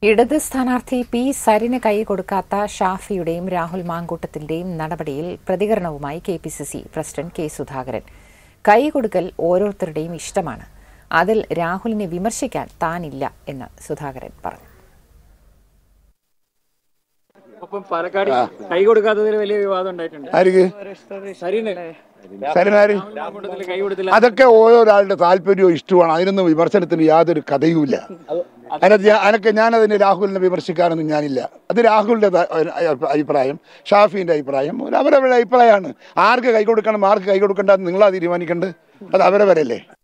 ഇടത് സ്ഥാനാർത്ഥി പി സരിന് കൈ കൊടുക്കാത്ത ഷാഫിയുടെയും രാഹുൽ മാങ്കൂട്ടത്തിന്റെയും നടപടിയിൽ പ്രതികരണവുമായി K P C C president K Sudhakaran കൈ കൊടുക്കൽ ഓരോരുത്തരുടെയും ഇഷ്ടമാണ് അതിൽ രാഹുലിനെ വിമർശിക്കാൻ താനില്ല എന്ന് സുധാകരൻ പറഞ്ഞു ഒപ്പം പാലക്കാട് കൈ കൊടുക്കാത്തതിൽ വലിയ വിവാദം ഉണ്ടായിട്ടുണ്ട് ആർക്ക് സരിന് സരിനാര് കൂട്ടത്തിൽ കൈ കൊടുത്തില്ല അതൊക്കെ ഓരോരാളുടെ താല്പര്യവും ഇഷ്ടമാണ് അതിനൊന്നും വിമർശനത്തിന് യാതൊരു കഥയുമില്ല അതിനകത്ത് ഞാൻ അനക്ക് ഞാനതിന് രാഹുലിനെ വിമർശിക്കാനൊന്നും ഞാനില്ല അത് രാഹുലിന്റെ ത- അഭി- അഭിപ്രായം ഷാഫിന്റെ അഭിപ്രായം ഒരു അവരവരുടെ അഭിപ്രായമാണ് ആർക്ക് കൈ കൊടുക്കണം ആർക്ക് കൈ കൊടുക്കേണ്ട നിങ്ങളാ തീരുമാനിക്കേണ്ടത് അത് അവരവരല്ലേ